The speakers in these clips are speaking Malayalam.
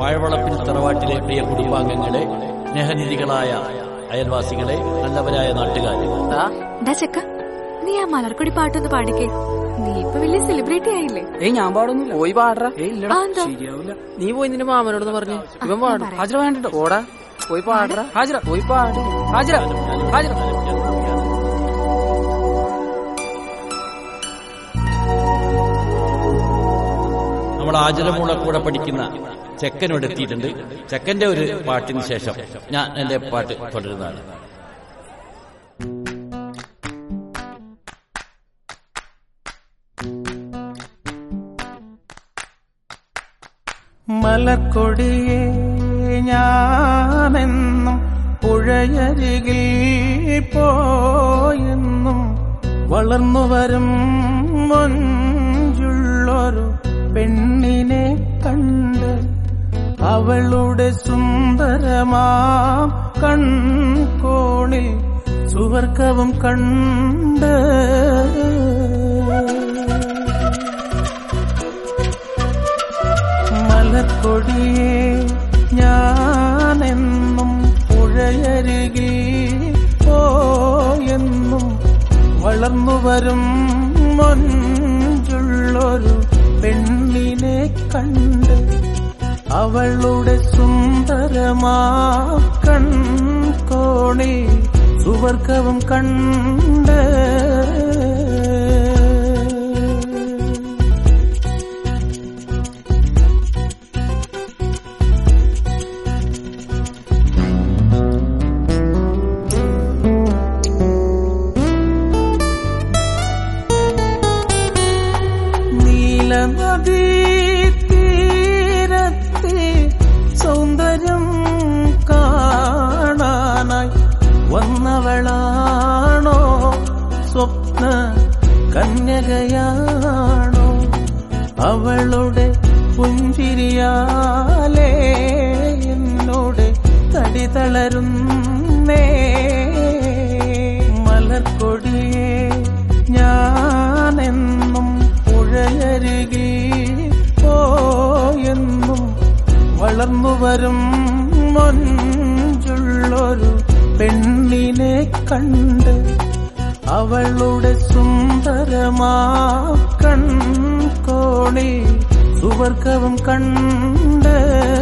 വാഴവളപ്പിൽ തറവാട്ടിലെ പ്രിയ കുടുംബാംഗങ്ങളെ സ്നേഹനിധികളായ അയൽവാസികളെ നല്ലവരായ നാട്ടുകാരെ ഡാ ചെക്ക നീ ആ മലർക്കൊടി പാട്ടൊന്ന് പാടിക്കേ നീ ഇപ്പൊ വലിയ സെലിബ്രിറ്റി ആയില്ലേ ഏയ് ഞാൻ പാടൊന്നുമില്ല പോയി പാടറ ഏയ് ഇല്ലടാ ആ, എന്താ? ശരിയാവില്ല നീ പോയി നിന്റെ മാമനോടൊന്ന് പറഞ്ഞു ഇവൻ പാടും പറയാം. ഹാജര വേണ്ടോ ഓടാ പോയി പാടറ ഹാജര പോയി പാട് ഹാജര ഹാജര നമ്മൾ ആചരമുള്ള കൂടെ പഠിക്കുന്ന ചെക്കനോട് എത്തിയിട്ടുണ്ട് ചെക്കന്റെ ഒരു പാട്ടിന് ശേഷം ഞാൻ എന്റെ പാട്ട് തുടരുന്നതാണ് മലക്കൊടിയെ ഞാനെന്നും പുഴയരികിൽ പോയെന്നും വളർന്നു വരും മൊഞ്ചുള്ളൊരു പെണ്ണിനെ കണ്ട് അവളുടെ സുന്ദരമാം കൺകോണിൽ സുവർഗവും കണ്ട് മലക്കൊടിയെ ഞാനെന്നും പുഴയരികിൽ പോയെന്നും വളർന്നു വരും മൊഞ്ചുള്ളൊരു പെണ്ണിനെ കണ്ട് അവളുടെ സുന്ദരമാ കൺകോണിൽ സുവർഗവും കണ്ട് നീലനദീ തീരത്തെ സൗന്ദര്യം കാണാനായി വന്നവളാണോ സ്വപ്ന കന്യകയാണോ അവളുടെ പുഞ്ചിരിയാലേ എന്നോട് തടി തളരുന്നേ മലർക്കൊടിയെ ഞാനെന്നും പുഴയരികിൽ പോയെന്നും വളർന്നു വരും മൊഞ്ചുള്ളൊരു പെണ്ണിനെ കണ്ട് അവളുടെ സുന്ദരമാ കൺകോണിൽ സുവർഗവും കണ്ട്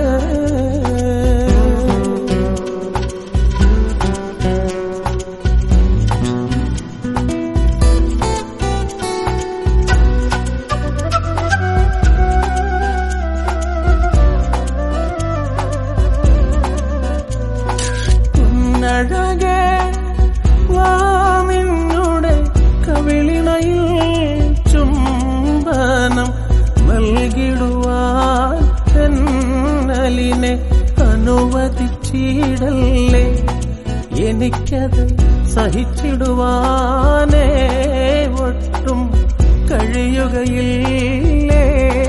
ഉന്നഴകെ വാ നിന്നുടെ കവിളിണയിൽ ചുംബനം നൽകിടുവാൻ തെന്നലിനെ അനുവദിച്ചിടല്ലേ എനിക്കത് സഹിച്ചിടുവാനേ ഒട്ടും കഴിയുകയില്ലേ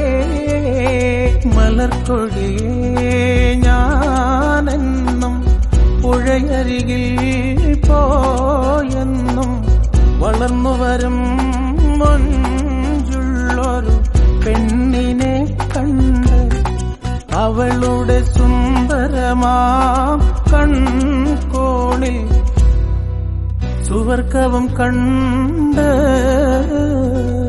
മലർക്കൊടിയേ ഞാനെന്നും പുഴയരികിൽ പോയെന്നും വളർന്നു വരും മൊഞ്ചുള്ളൊരു പെണ്ണിനെ കണ്ട് അവളുടെ സുന്ദരമാ കൺകോണിൽ സുവർഗവും കണ്ട്